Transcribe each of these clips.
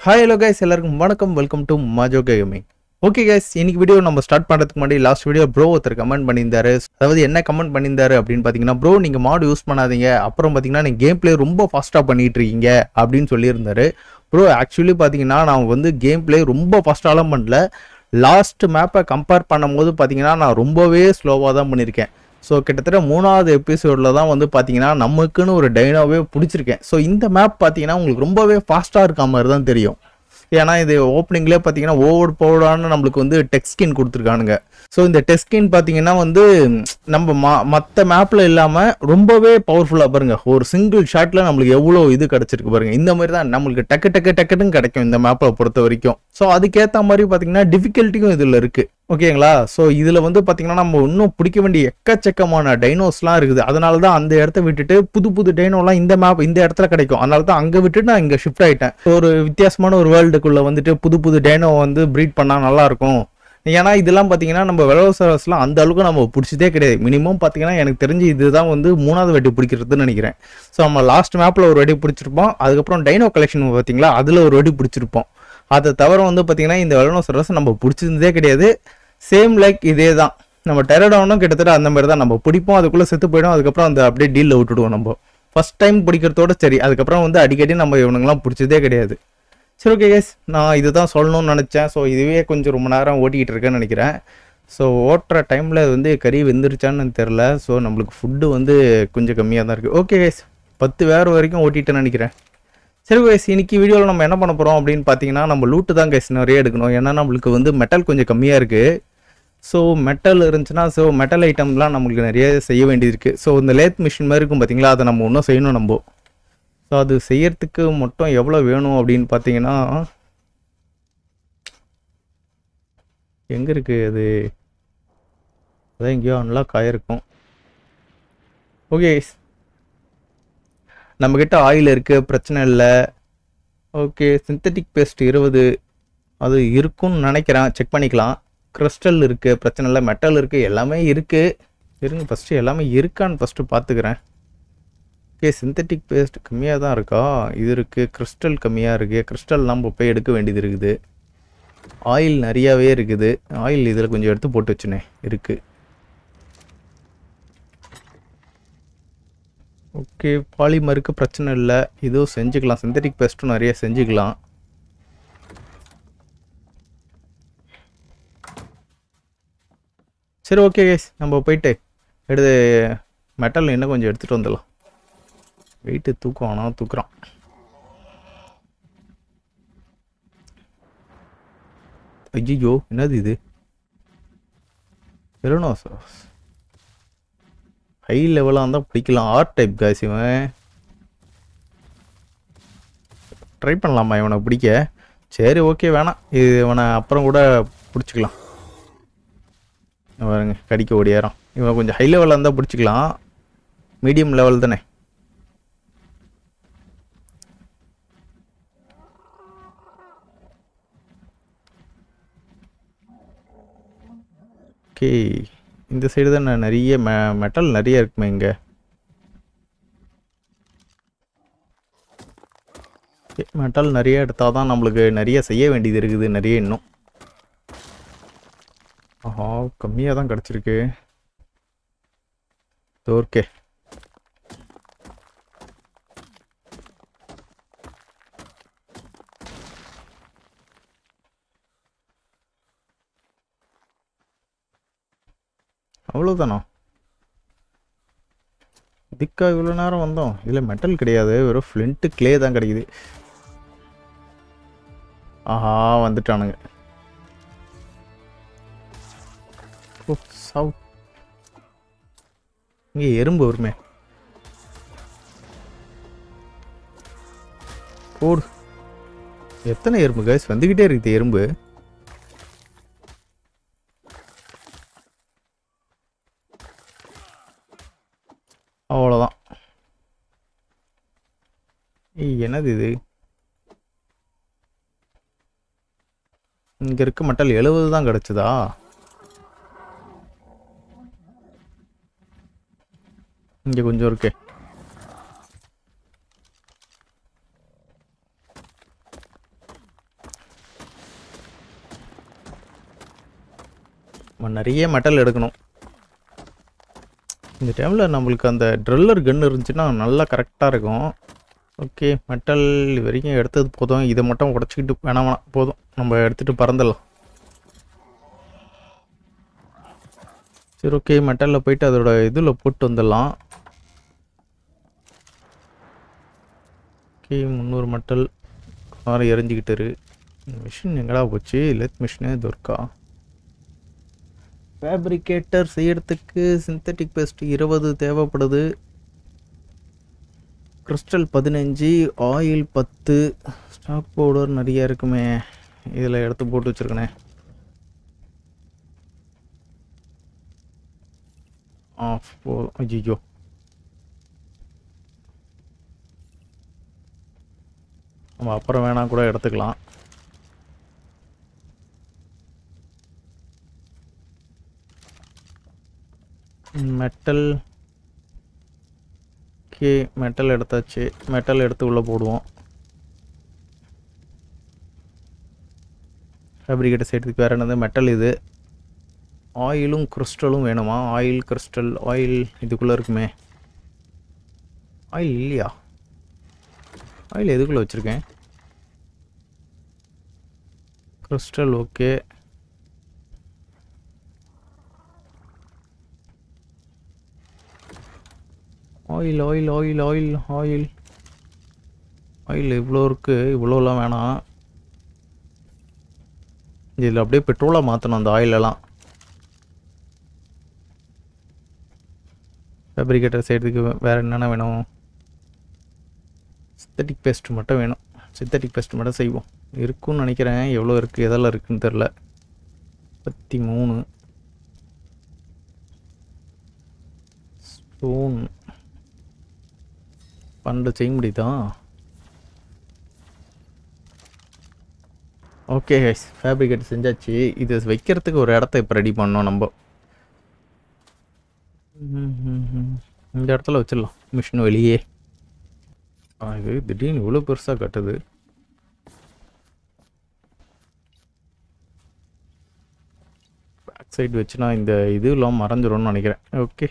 Hi hello guys எல்லாருக்கும் வணக்கம் welcome to Majo gaming okay guys இன்னைக்கு வீடியோ நம்ம ஸ்டார்ட் பண்ணுறதுக்கு முன்னாடி லாஸ்ட் வீடியோ ப்ரோ ஒருத்தர் கமெண்ட் பண்ணியிருந்தாரு அதாவது என்ன கமெண்ட் பண்ணியிருந்தாரு அப்படின்னு பார்த்தீங்கன்னா ப்ரோ நீங்கள் மாடு யூஸ் பண்ணாதீங்க அப்புறம் பார்த்தீங்கன்னா நீங்கள் கேம் ப்ளே ரொம்ப ஃபாஸ்ட்டாக பண்ணிட்டு இருக்கீங்க அப்படின்னு சொல்லியிருந்தாரு ப்ரோ ஆக்சுவலி பார்த்தீங்கன்னா நான் வந்து கேம் ப்ளே ரொம்ப ஃபாஸ்ட்டாலாம் பண்ணல லாஸ்ட் மேப்பை கம்பேர் பண்ணும்போது பார்த்தீங்கன்னா நான் ரொம்பவே ஸ்லோவாக தான் பண்ணியிருக்கேன் ஸோ கிட்டத்தட்ட மூணாவது எபிசோடில் தான் வந்து பார்த்தீங்கன்னா நமக்குன்னு ஒரு டைனோவே பிடிச்சிருக்கேன் ஸோ இந்த மேப் பார்த்தீங்கன்னா உங்களுக்கு ரொம்பவே ஃபாஸ்ட்டாக இருக்க மாதிரி தான் தெரியும் ஏன்னா இது ஓப்பனிங்லேயே பார்த்தீங்கன்னா ஓவர் பவுடான்னு நம்மளுக்கு வந்து டெக்ஸ்கின் கொடுத்துருக்கானுங்க ஸோ இந்த டெஸ்கின் பார்த்தீங்கன்னா வந்து ம், நம்ம மா மற்ற மேப்பில் இல்லாமல் ரொம்பவே பவர்ஃபுல்லாக பாருங்க ஒரு சிங்கிள் ஷாட்டில் நம்மளுக்கு எவ்வளோ இது கிடச்சிருக்கு பாருங்க இந்த மாதிரி தான் நம்மளுக்கு டக்கு டக்கு டக்குன்னு கிடைக்கும் இந்த மேப்பை பொறுத்த வரைக்கும் ஸோ அதுக்கேற்ற மாதிரி பார்த்தீங்கன்னா டிஃபிகல்ட்டியும் இதில் இருக்குது ஓகேங்களா ஸோ இதில் வந்து பார்த்தீங்கன்னா நம்ம இன்னும் பிடிக்க வேண்டிய எக்கச்சக்கமான டைனோஸ்லாம் இருக்குது அதனால தான் அந்த இடத்த விட்டுட்டு புது புது டைனோலாம் இந்த மேப் இந்த இடத்துல கிடைக்கும் அதனால தான் அங்கே விட்டுட்டு நான் இங்கே ஷிஃப்ட் ஆகிட்டேன் ஒரு வித்தியாசமான ஒரு வேர்ல்டுக்குள்ளே வந்துட்டு புது புது டைனோ வந்து ப்ரீட் பண்ணால் நல்லாயிருக்கும் ஏன்னா இதெல்லாம் பார்த்தீங்கன்னா நம்ம வெலோசரஸ்லாம் அந்த அளவுக்கு நம்ம பிடிச்சதே கிடையாது மினிமம் பார்த்தீங்கன்னா எனக்கு தெரிஞ்சு இதுதான் வந்து மூணாவது வாட்டி பிடிக்கிறதுன்னு நினைக்கிறேன் ஸோ நம்ம லாஸ்ட் மேப்பில் ஒரு வாட்டி பிடிச்சிருப்போம் அதுக்கப்புறம் டைனோ கலெக்ஷன் பார்த்தீங்களா அதில் ஒரு வாட்டி பிடிச்சிருப்போம் அதை தவிர வந்து பார்த்தீங்கன்னா இந்த வெலோசரஸ் நம்ம பிடிச்சிருந்ததே கிடையாது சேம் லைக் இதே தான் நம்ம டெரடவுனும் கிட்டத்தட்ட அந்த மாதிரி தான் நம்ம பிடிப்போம் அதுக்குள்ளே செத்து போயிடும் அதுக்கப்புறம் அந்த அப்படியே டீலில் விட்டுடுவோம் நம்ம ஃபர்ஸ்ட் டைம் பிடிக்கிறதோட சரி அதுக்கப்புறம் வந்து அடிக்கடி நம்ம இவனுங்களாம் பிடிச்சதே கிடையாது சரி ஓகே கேஸ் நான் இதுதான் சொல்லணும்னு நினச்சேன் ஸோ இதுவே கொஞ்சம் ரொம்ப நேரம் ஓட்டிக்கிட்டு இருக்கேன்னு நினைக்கிறேன் ஸோ ஓட்டுற டைமில் வந்து கறி வெந்துருச்சான்னு தெரில ஸோ நம்மளுக்கு ஃபுட்டு வந்து கொஞ்சம் கம்மியாக தான் இருக்குது ஓகே கேஸ் பத்து வேறு வரைக்கும் ஓட்டிட்டேன்னு நினைக்கிறேன் சரி கேஸ் இன்னைக்கு வீடியோவில் நம்ம என்ன பண்ண போகிறோம் அப்படின்னு பார்த்தீங்கன்னா நம்ம லூட்டு தான் கேஸ் நிறைய எடுக்கணும் ஏன்னா நம்மளுக்கு வந்து மெட்டல் கொஞ்சம் கம்மியாக இருக்குது ஸோ மெட்டல் இருந்துச்சுன்னா ஸோ மெட்டல் ஐட்டம்லாம் நம்மளுக்கு நிறைய செய்ய வேண்டியது இருக்குது ஸோ இந்த லேத் மிஷின் மாதிரி இருக்கும் பார்த்தீங்களா அதை நம்ம இன்னும் செய்யணும் நம்ம ஸோ அது செய்யறதுக்கு மட்டும் எவ்வளோ வேணும் அப்படின்னு பார்த்தீங்கன்னா எங்கே இருக்குது அது அதான் எங்கேயோ நல்லா காயிருக்கும் ஓகே நம்மக்கிட்ட ஆயில் இருக்குது பிரச்சனை இல்லை ஓகே சிந்தட்டிக் பேஸ்ட் இருபது அது இருக்கும்னு நினைக்கிறேன் செக் பண்ணிக்கலாம் கிறிஸ்டல் இருக்குது பிரச்சனை இல்லை மெட்டல் இருக்குது எல்லாமே இருக்குது இருங்க ஃபஸ்ட்டு எல்லாமே இருக்கான்னு ஃபஸ்ட்டு பார்த்துக்கிறேன் ஓகே சிந்தட்டிக் பேஸ்ட் கம்மியாக தான் இருக்கா இது இருக்குது கிறிஸ்டல் கம்மியாக இருக்குது கிறிஸ்டல் நம்ம போய் எடுக்க வேண்டியது இருக்குது ஆயில் நிறையாவே இருக்குது ஆயில் இதில் கொஞ்சம் எடுத்து போட்டு வச்சுனே இருக்குது ஓகே பாலிமருக்கு பிரச்சனை இல்லை இதுவும் செஞ்சுக்கலாம் சிந்தட்டிக் பேஸ்ட்டும் நிறைய செஞ்சுக்கலாம் சரி ஓகே கேஸ் நம்ம போயிட்டு எடுத்து மெட்டல் இன்னும் கொஞ்சம் எடுத்துகிட்டு வந்துடலாம் வெயிட்டு தூக்கம் ஆனால் தூக்குறான் ஐயோ என்னது இது வெறும் ஹை லெவலாக இருந்தால் பிடிக்கலாம் ஆர்ட் டைப் காய்ஸ் இவன் ட்ரை பண்ணலாமா இவனை பிடிக்க சரி ஓகே வேணாம் இது இவனை அப்புறம் கூட பிடிச்சிக்கலாம் பாருங்க கடிக்க ஓடியாரான் இவன் கொஞ்சம் ஹை லெவலில் இருந்தால் பிடிச்சிக்கலாம் மீடியம் லெவல் தானே ஓகே இந்த சைடு தான் நான் நிறைய மெ மெட்டல் நிறைய இருக்குமே இங்கே மெட்டல் நிறைய எடுத்தால் தான் நம்மளுக்கு நிறைய செய்ய வேண்டியது இருக்குது நிறைய இன்னும் ஆஹா கம்மியாக தான் கிடச்சிருக்கு ஓகே அவ்வளோதானா இதுக்கா இவ்வளோ நேரம் வந்தோம் இதில் மெட்டல் கிடையாது வெறும் ஃப்ளிண்ட்டு க்ளே தான் கிடைக்குது ஆஹா வந்துட்டானுங்க ஓ சவு இங்கே எறும்பு வருமே போடு எத்தனை எறும்பு கைஸ் வந்துக்கிட்டே இருக்குது எறும்பு அவ்வளோதான் ஏய் என்னது இது இங்கே இருக்க மட்டல் எழுபது தான் கிடச்சதா இங்கே கொஞ்சம் இருக்கே நம்ம நிறைய மெட்டல் எடுக்கணும் இந்த டைமில் நம்மளுக்கு அந்த ட்ரில்லர் கன் இருந்துச்சுன்னா நல்லா கரெக்டாக இருக்கும் ஓகே மெட்டல் இது வரைக்கும் எடுத்தது போதும் இதை மட்டும் உடச்சிக்கிட்டு வேணாம் வேணாம் போதும் நம்ம எடுத்துகிட்டு பறந்துடலாம் சரி ஓகே மெட்டலில் போயிட்டு அதோட இதில் போட்டு வந்துடலாம் ஓகே முந்நூறு மெட்டல் காரை எரிஞ்சிக்கிட்டு இரு மிஷின் எங்கடா போச்சு லெத் மிஷினு துர்கா ஃபேப்ரிகேட்டர் செய்யறதுக்கு சிந்தட்டிக் பேஸ்ட் இருபது தேவைப்படுது கிறிஸ்டல் பதினஞ்சு ஆயில் பத்து ஸ்டாக் பவுடர் நிறைய இருக்குமே இதில் எடுத்து போட்டு வச்சுருக்கனே ஆஃப் போதும் ஐயோ நம்ம அப்புறம் வேணா கூட எடுத்துக்கலாம் மெட்டல் ஓகே மெட்டல் எடுத்தாச்சு மெட்டல் எடுத்து உள்ளே போடுவோம் ஃபேப்ரிகேட்டர் செய்கிறதுக்கு வேறு என்னது மெட்டல் இது ஆயிலும் கிறிஸ்டலும் வேணுமா ஆயில் கிறிஸ்டல் ஆயில் இதுக்குள்ளே இருக்குமே ஆயில் இல்லையா ஆயில் எதுக்குள்ளே வச்சுருக்கேன் crystal okay oil oil oil oil oil oil இவ்வளோ இருக்குது இவ்வளோலாம் வேணாம் இதில் அப்படியே பெட்ரோலாக மாற்றணும் அந்த ஆயிலெல்லாம் ஃபேப்ரிகேட்டர் செய்கிறதுக்கு வேறு என்னென்ன வேணும் சிந்தட்டிக் பேஸ்ட் மட்டும் வேணும் சிந்தட்டிக் பேஸ்ட் மட்டும் செய்வோம் இருக்குன்னு நினைக்கிறேன் எவ்வளோ இருக்குது எதெல்லாம் இருக்குன்னு தெரில முப்பத்தி மூணு ஸ்டோன் பன்னெண்டு செய்ய முடியுதா ஓகே கைஸ் ஃபேப்ரிகேட் செஞ்சாச்சு இது வைக்கிறதுக்கு ஒரு இடத்த இப்போ ரெடி பண்ணோம் நம்ம ம், ம், ம். இந்த இடத்துல வச்சிடலாம் மிஷின் வெளியே ஆ இது திடீர்னு இவ்வளோ பெருசாக கட்டுது பேக் சைடு வச்சுனா இந்த இது இல்லாமல் மறைஞ்சிரும்னு நினைக்கிறேன் ஓகே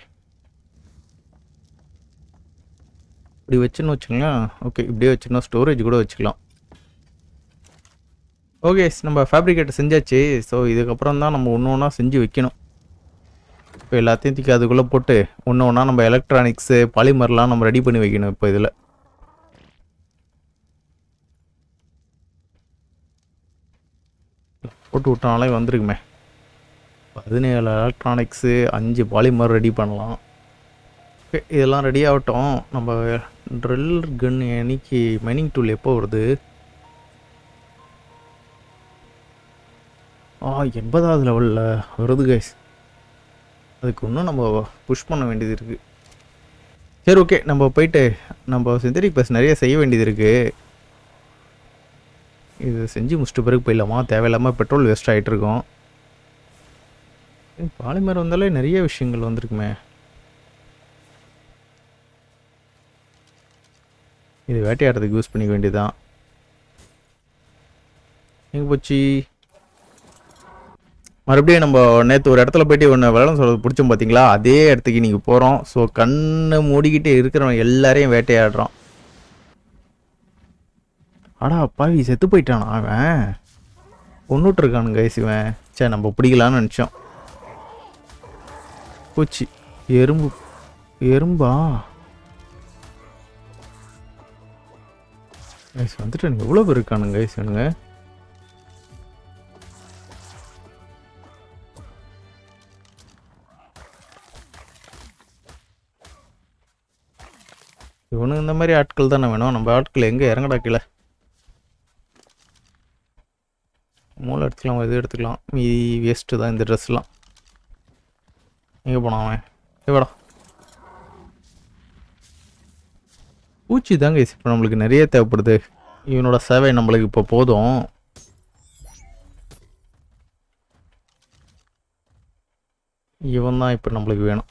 இப்படி வச்சுன்னு வச்சுங்களேன் ஓகே இப்படியே வச்சுன்னா ஸ்டோரேஜ் கூட வச்சுக்கலாம் ஓகே நம்ம ஃபேப்ரிகேட் செஞ்சாச்சு ஸோ இதுக்கப்புறம் தான் நம்ம ஒன்று ஒன்றா செஞ்சு வைக்கணும் இப்போ எல்லாத்தையும் தூக்கி அதுக்குள்ளே போட்டு ஒன்று ஒன்றா நம்ம எலக்ட்ரானிக்ஸு பாலிமர்லாம் நம்ம ரெடி பண்ணி வைக்கணும் இப்போ இதில் போட்டு விட்டனாலே வந்திருக்குமே பதினேழு எலக்ட்ரானிக்ஸு அஞ்சு பாலிமர் ரெடி பண்ணலாம் ஓகே இதெல்லாம் ரெடி ஆகட்டும் நம்ம ட்ரில் கன் என்னைக்கு மைனிங் டூல் எப்போ வருது ஆ எண்பதாவது லெவலில் வருது கைஸ் அதுக்கு இன்னும் நம்ம புஷ் பண்ண வேண்டியது இருக்குது சரி ஓகே நம்ம போயிட்டு நம்ம சிந்தரிக் பஸ் நிறைய செய்ய வேண்டியது இருக்குது இது செஞ்சு முடிச்சிட்ட பிறகு போயிடலாமா தேவையில்லாமல் பெட்ரோல் வேஸ்ட் ஆகிட்டு இருக்கோம் பாலிமர் வந்தாலே நிறைய விஷயங்கள் வந்திருக்குமே இது வேட்டையாடுறதுக்கு யூஸ் பண்ணிக்க வேண்டியதுதான் எங்கே போச்சு மறுபடியும் நம்ம நேற்று ஒரு இடத்துல போயிட்டு ஒன்று விளையாட சொல்கிறது பிடிச்சோம் பார்த்தீங்களா அதே இடத்துக்கு நீங்கள் போகிறோம் ஸோ கண்ணை மூடிக்கிட்டு இருக்கிறவன் எல்லாரையும் வேட்டையாடுறான் அடா அப்பாவி செத்து போயிட்டானா அவன் கொண்டுட்டு இருக்கானுங்க guys இவன் சே நம்ம பிடிக்கலான்னு நினச்சோம் பூச்சி எறும்பு எறும்பா கைஸ் வந்துட்டு எனக்கு எவ்வளோ பேர் இருக்கானுங்க கைஸ் இவனுங்க இவனுக்கு இந்த மாதிரி ஆட்கள் தானே வேணும் நம்ம ஆட்கள் எங்கே இறங்கடா கீழே மூளை எடுத்துக்கலாம் இது எடுத்துக்கலாம் மீதி வேஸ்ட்டு தான் இந்த ட்ரெஸ்லாம் எங்கே போனான் அவன் எவ்வளோ பூச்சி தாங்க இப்போ நம்மளுக்கு நிறைய தேவைப்படுது இவனோட சேவை நம்மளுக்கு இப்போ போதும் இவன் தான் இப்போ நம்மளுக்கு வேணும்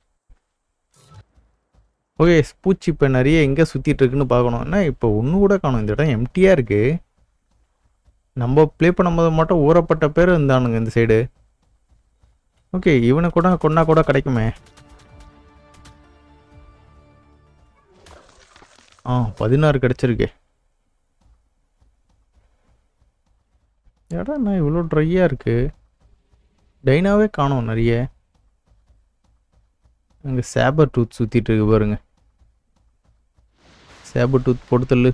ஓகே பூச்சி இப்போ நிறைய எங்கே சுற்றிட்டு இருக்குன்னு பார்க்கணும் என்ன இப்போ ஒன்று கூட காணும் இந்த இடம் எம்டியாக இருக்குது நம்ம ப்ளே பண்ணும்போது மட்டும் ஊறப்பட்ட பேர் இருந்தானுங்க இந்த சைடு ஓகே இவனை கூட கொன்னா கூட கிடைக்குமே ஆ பதினாறு கிடைச்சிருக்கு ஏடா நான் இவ்வளோ ட்ரையாக இருக்கு டைனாவே காணோம் நிறைய அங்கே சேபர் டூத் சுற்றிட்டு இருக்கு பாருங்க சேபர் டூத் போட்டு தள்ளு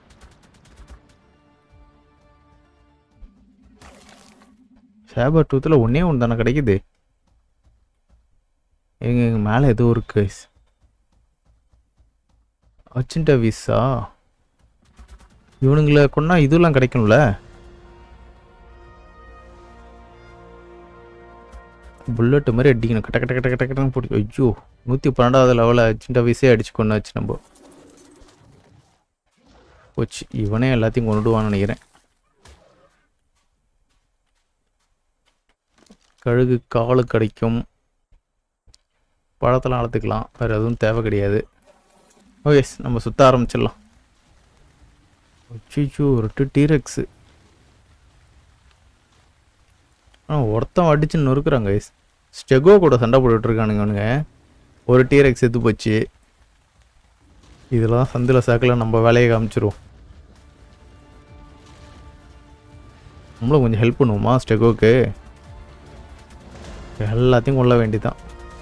சேபர் டூத்தில் ஒன்றே ஒன்று தானே கிடைக்குது எங்க எங்க மேலே ஏதோ இருக்கு அச்சின்டா விசா இவனுங்களை கொண்டா இதெல்லாம் கிடைக்கும்ல புல்லட் மாதிரி அடிக்கணும் கட்ட கட்ட கட்ட கட்ட கட்டன்னு போட்டு ஐயோ நூற்றி பன்னெண்டாவது லெவலில் அச்சின்டா விசே அடிச்சு கொண்டு வச்சு நம்ம போச்சு இவனே எல்லாத்தையும் கொண்டுடுவான்னு நினைக்கிறேன் கழுகு காலு கிடைக்கும் பழத்தெல்லாம் வளர்த்துக்கலாம் வேறு எதுவும் தேவை கிடையாது ஓகே நம்ம சுத்த ஆரம்பிச்சிடலாம் அச்சிச்சோ ரெட்டு டீரெக்ஸு ஆ ஒருத்தன் அடிச்சு நொறுக்குறாங்க guys. ஸ்டெகோ கூட சண்டை போட்டுட்டு இருக்கானுங்க அவனுங்க ஒரு டீரெக்ஸ் செத்து போச்சு இதெல்லாம் சந்தில் சாக்கில் நம்ம வேலையை காமிச்சிருவோம் நம்மளும் கொஞ்சம் ஹெல்ப் பண்ணுவோமா ஸ்டெகோக்கு எல்லாத்தையும் கொள்ள வேண்டியதான்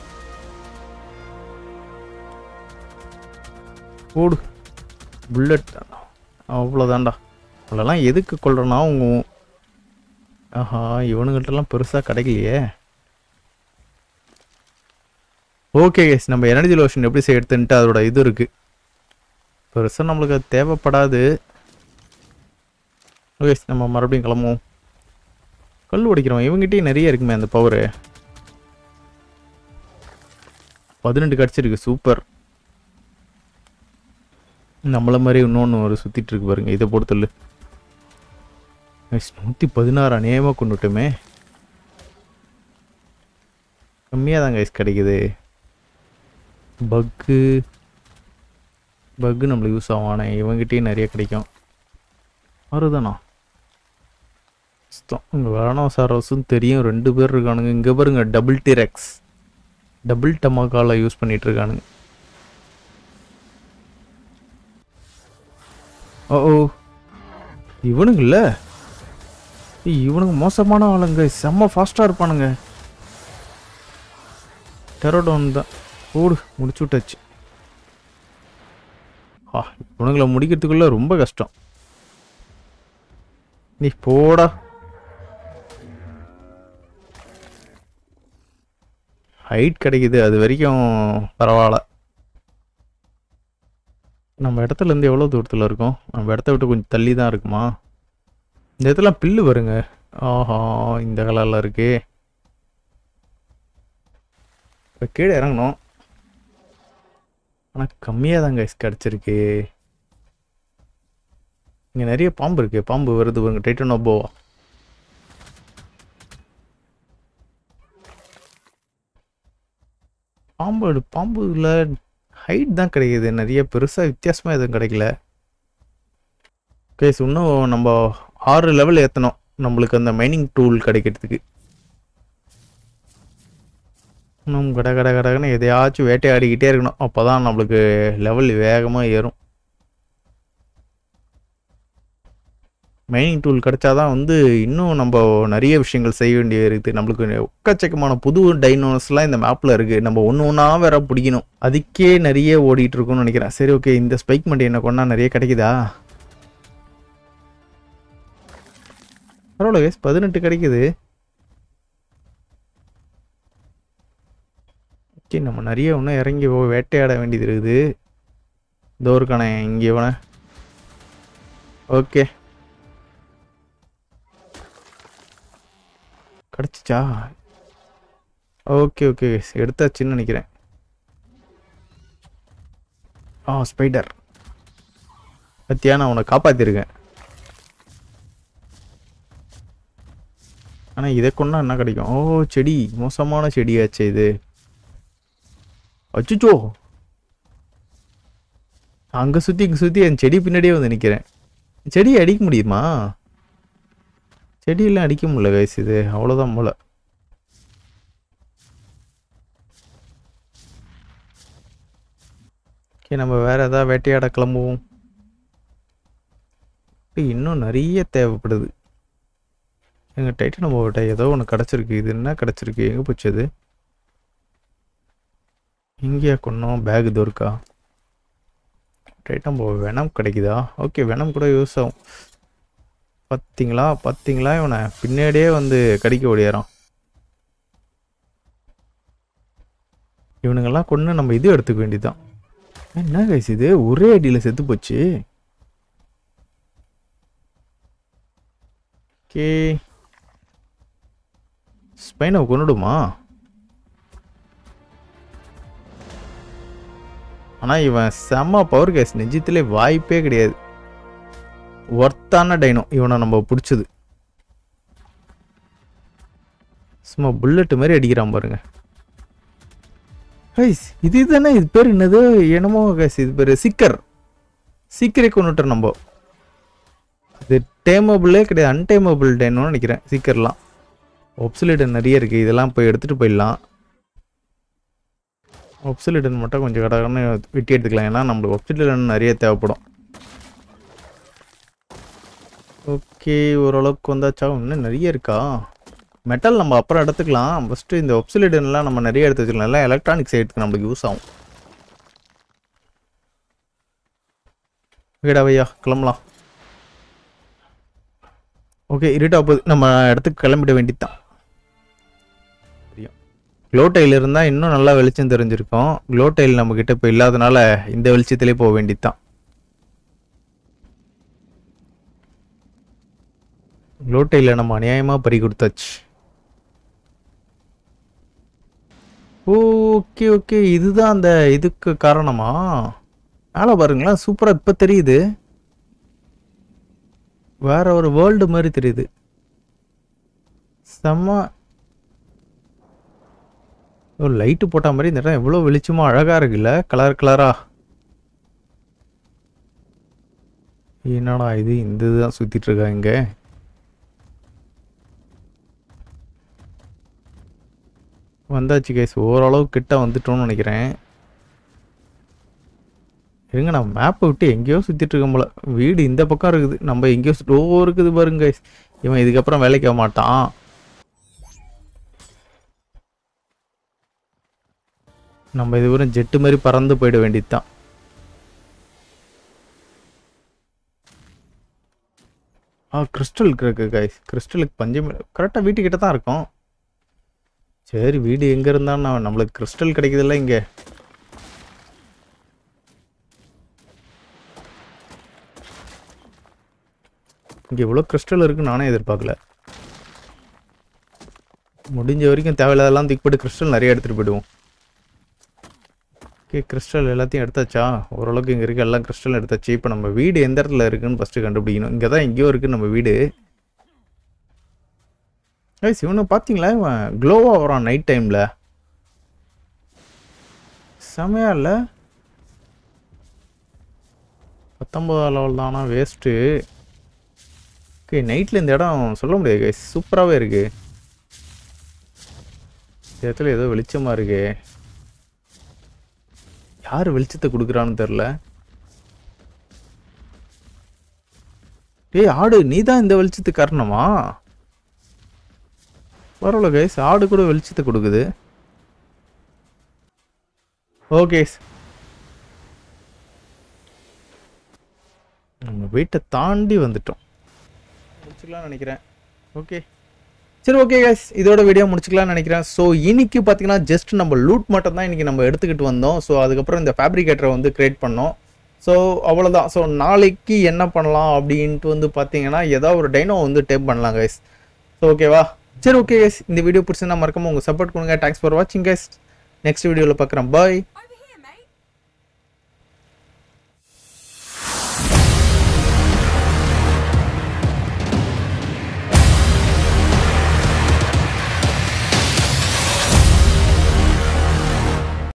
ஓடு புல்லட் அவ்வளோதான்டா அவ்வளோலாம் எதுக்கு கொள்றனா உங்க ஆஹா இவனுங்கள்ட்டலாம் பெருசாக கிடைக்கலையே ஓகே கேஸ் நம்ம எனர்ஜி லோஷன் எப்படி செய்யறதுன்ட்டு அதோட இது இருக்கு பெருசாக நம்மளுக்கு அது தேவைப்படாது ஓகே நம்ம மறுபடியும் கிளம்புவோம் கல் உடைக்கிறோம் இவங்ககிட்டயும் நிறைய இருக்குமே அந்த பவரு பதினெண்டு கிடச்சிருக்கு சூப்பர் நம்மள மாதிரி இன்னொன்று ஒரு சுற்றிட்டு இருக்கு பாருங்க இதை பொறுத்தல்லு நூற்றி பதினாறு அநேகமாக கொண்டுட்டோமே கம்மியாக தான் கைஸ் கிடைக்குது பக்கு பக்கு நம்மளுக்கு யூஸ் ஆகும் ஆனால் இவங்ககிட்டயும் நிறைய கிடைக்கும் வருதானா சுத்தம் இங்கே வேணாம் சாரோஸும் தெரியும் ரெண்டு பேர் இருக்கானுங்க இங்கே பாருங்க டபுள் டிரெக்ஸ் டபுள் டமாக்கால யூஸ் பண்ணிட்டு இருக்கானுங்க ஓ ஓ இவனுங்கல்ல ஏய், இவனுங்க மோசமான ஆளுங்க செம்ம ஃபாஸ்ட்டாக இருப்பானுங்க டெரோடோன் தான் ஓடு முடிச்சு விட்டாச்சு ஆ இவனுங்களை முடிக்கிறதுக்குள்ள ரொம்ப கஷ்டம் நீ போடா ஹைட் கிடைக்குது அது வரைக்கும் பரவாயில்ல நம்ம இடத்துல இருந்து எவ்வளோ தூரத்தில் இருக்கோம் நம்ம இடத்த விட்டு கொஞ்சம் தள்ளி தான் இருக்குமா இந்த இடத்துல பில்லு வருங்க ஆஹா இந்த கலரில் இருக்கு இப்போ கீழே இறங்கணும் ஆனால் கம்மியாக தாங்க கிடச்சிருக்கு இங்கே நிறைய பாம்பு இருக்கு பாம்பு வருது பாருங்க டைட்டனோ போவா பாம்பு பாம்புல ஹைட் தான் கிடைக்குது நிறைய பெருசாக வித்தியாசமாக எதுவும் கிடைக்கல கேஸ் இன்னும் நம்ம ஆறு லெவல் ஏற்றணும் நம்மளுக்கு அந்த மைனிங் டூல் கிடைக்கிறதுக்கு இன்னும் கட கட கடன்னு எதையாச்சும் வேட்டையாடிக்கிட்டே இருக்கணும் அப்போ தான் நம்மளுக்கு லெவல் வேகமாக ஏறும் மைனிங் டூல் கிடைச்சாதான் வந்து இன்னும் நம்ம நிறைய விஷயங்கள் செய்ய வேண்டியது இருக்குது நம்மளுக்கு எக்கச்சக்கமான புது டைனோஸ்லாம் இந்த மேப்பில் இருக்குது நம்ம ஒன்று ஒன்றா வேற பிடிக்கணும் அதுக்கே நிறைய ஓடிட்டு இருக்கும்னு நினைக்கிறேன் சரி ஓகே இந்த ஸ்பைக் மண்டி என்ன கொண்டா நிறைய கிடைக்குதா பரவாயில்ல கேஸ் பதினெட்டு கிடைக்குது ஓகே நம்ம நிறைய இன்னும் இறங்கி போ- வேட்டையாட வேண்டியது இருக்குது இதோ இருக்கானே இங்கே இவனை ஓகே கிடச்சிச்சா ஓகே ஓகே எடுத்தாச்சுன்னு நினைக்கிறேன் ஆ ஸ்பைடர் பத்தியா நான் உன்னை காப்பாற்றிருக்கேன் ஆனால் இதை கொண்டா என்ன கிடைக்கும் ஓ செடி மோசமான செடியாச்சே இது அச்சுச்சோ அங்கே சுற்றி இங்கே சுற்றி என் செடி பின்னாடியே வந்து நிற்கிறேன் செடியை அடிக்க முடியுமா செடியெல்லாம் அடிக்க முடியல கைஸ் இது அவ்வளோதான் போல ஓகே நம்ம வேற ஏதாவது வேட்டையாட கிளம்புவோம் டேய், இன்னும் நிறைய தேவைப்படுது எங்கள் டைட்டன் போகிட்ட ஏதோ ஒன்று கிடச்சிருக்கு இது என்ன கிடச்சிருக்கு எங்கே போச்சு அது இங்கேயா கொண்டோம் பேக் இது இருக்கா டைட்டன் போ வெனம் கிடைக்குதா ஓகே வெனம் கூட யூஸ் ஆகும் பார்த்தீங்களா பார்த்தீங்களா இவனை பின்னாடியே வந்து கடிக்க ஓடியாரான் இவனுங்கெல்லாம் கொண்டு நம்ம இது எடுத்துக்க வேண்டியதுதான் என்ன கைஸ் இது ஒரே அடியில் செத்து போச்சு ஓகே ஸ்பைனை கொண்டுடுமா ஆனால் இவன் செம்ம பவர் கேஸ் நெஜத்திலே வாய்ப்பே கிடையாது ஒர்த்தான டைனோ இவனை நம்ம பிடிச்சது சும்மா புல்லட் மாதிரி அடிக்கிறான் பாருங்க கைஸ் இது தானே இது பேர் என்னது என்னமோ கைஸ் இது பேர் சிக்கர் சீக்கிரே கொண்டுட்டோம் நம்ம இது டேமபிளே கிடையாது அன்டேமபிள் டைனோன்னு நினைக்கிறேன் சீக்கர்லாம் ஒப்சிலிடன் நிறைய இருக்குது இதெல்லாம் போய் எடுத்துகிட்டு போயிடலாம் ஒப்சிலிடன் மட்டும் கொஞ்சம் கடகடன்னு வெட்டி எடுத்துக்கலாம் ஏன்னா நம்மளுக்கு ஒப்சிலிடன் நிறைய தேவைப்படும் ஓகே ஓரளவுக்கு வந்தாச்சா இன்னும் நிறைய இருக்கா மெட்டல் நம்ம அப்புறம் எடுத்துக்கலாம் ஃபஸ்ட்டு இந்த ஒப்சிலிடன்லாம் நம்ம நிறைய எடுத்து வச்சுக்கலாம் எல்லாம் எலக்ட்ரானிக் சைடுக்கு நம்மளுக்கு யூஸ் ஆகும் ஓகேடா வையா கிளம்பலாம் ஓகே இருட்டா போகுது நம்ம இடத்துக்கு கிளம்பிட வேண்டியதுதான் தெரியும் க்ளோ டைல் இருந்தால் இன்னும் நல்லா வெளிச்சம் தெரிஞ்சிருக்கும் க்ளோ டைல் நம்மக்கிட்ட இப்போ இல்லாதனால இந்த வெளிச்சத்திலே போக வேண்டியதுதான் க்ளோ டைல நம்ம அநியாயமாக பறி கொடுத்தாச்சு ஓகே ஓகே இதுதான் அந்த இதுக்கு காரணமா மேலே பாருங்களேன் சூப்பராக இப்போ தெரியுது வேற ஒரு வேர்ல்டு மாதிரி தெரியுது செம்ம ஒரு லைட்டு போட்ட மாதிரி இந்த இடம் எவ்வளோ வெளிச்சமா அழகா இருக்குல்ல கலர் கலரா என்னடா இது இந்த இதுதான் சுத்திட்டு இருக்கா இங்க வந்தாச்சு கேஸ் ஓரளவு கிட்ட வந்துட்டோம்னு நினைக்கிறேன் இருங்க நான் மேப்பை விட்டு எங்கேயோ சுற்றிட்டு இருக்கோம் போல வீடு இந்த பக்கம் இருக்குது நம்ம எங்கேயோ ஸ்டோ இருக்குது பாருங்க guys. இவன் இதுக்கப்புறம் வேலைக்கு ஆக மாட்டான் நம்ம இது வெறும் ஜெட்டு மாதிரி பறந்து போயிட வேண்டியதுதான் ஆ கிறிஸ்டல் இருக்கு கைஸ் கிறிஸ்டலுக்கு பஞ்சம் கரெக்டாக வீட்டுக்கிட்ட தான் இருக்கும் சரி வீடு எங்கே இருந்தாலும் நான் நம்மளுக்கு கிறிஸ்டல் கிடைக்குதுல்ல இங்கே இங்கே இவ்வளோ கிறிஸ்டல் இருக்குன்னு நானே எதிர்பார்க்கல முடிஞ்ச வரைக்கும் தேவையில்லாதெல்லாம் தூக்கி போட்டு கிறிஸ்டல் நிறைய எடுத்துகிட்டு போயிடுவோம் ஓகே கிறிஸ்டல் எல்லாத்தையும் எடுத்தாச்சா ஓரளவுக்கு இங்கே இருக்க எல்லாம் கிறிஸ்டல் எடுத்தாச்சு இப்போ நம்ம வீடு எந்த இடத்துல இருக்குன்னு ஃபஸ்ட்டு கண்டுபிடிக்கணும் இங்கே தான் எங்கேயோ இருக்குது நம்ம வீடு ஏய் சிவனை பார்த்தீங்களா இவன் க்ளோவாக வரான் நைட் டைமில் செமையா இல்லை பத்தொம்பதாம் லெவல் தானா வேஸ்ட்டு ஓகே நைட்டில் இந்த இடம் சொல்ல முடியாது கைஸ் சூப்பராகவே இருக்கு இந்த இடத்துல ஏதோ வெளிச்சமாக இருக்கு யார் வெளிச்சத்தை கொடுக்குறான்னு தெரில டேய் ஆடு நீ தான் இந்த வெளிச்சத்துக்கு காரணமா பரவாயில்ல கைஸ் ஆடு கூட வெளிச்சத்தை கொடுக்குது ஓகே நம்ம வீட்டை தாண்டி வந்துட்டோம் முடிச்சுக்கலாம்னு நினைக்கிறேன் ஓகே சரி ஓகே கைஸ் இதோட வீடியோ முடிச்சுக்கலாம்னு நினைக்கிறேன் ஸோ இன்னைக்கு பார்த்தீங்கன்னா ஜஸ்ட் நம்ம லூட் மட்டும் தான் இன்னைக்கு நம்ம எடுத்துக்கிட்டு வந்தோம் ஸோ அதுக்கப்புறம் இந்த ஃபேப்ரிகேட்டரை வந்து கிரியேட் பண்ணோம் ஸோ அவ்வளோதான் ஸோ நாளைக்கு என்ன பண்ணலாம் அப்படின்ட்டு வந்து பார்த்தீங்கன்னா ஏதாவது ஒரு டைனோ வந்து டேப் பண்ணலாம் கைஸ் ஸோ ஓகேவா சரி ஓகே கைஸ் இந்த வீடியோ பிடிச்சிருந்தா மறக்காம உங்கள் சப்போர்ட் கொடுங்க தேங்க்ஸ் ஃபார் வாட்சிங் கைஸ் நெக்ஸ்ட் வீடியோவில் பார்க்குறேன் பாய்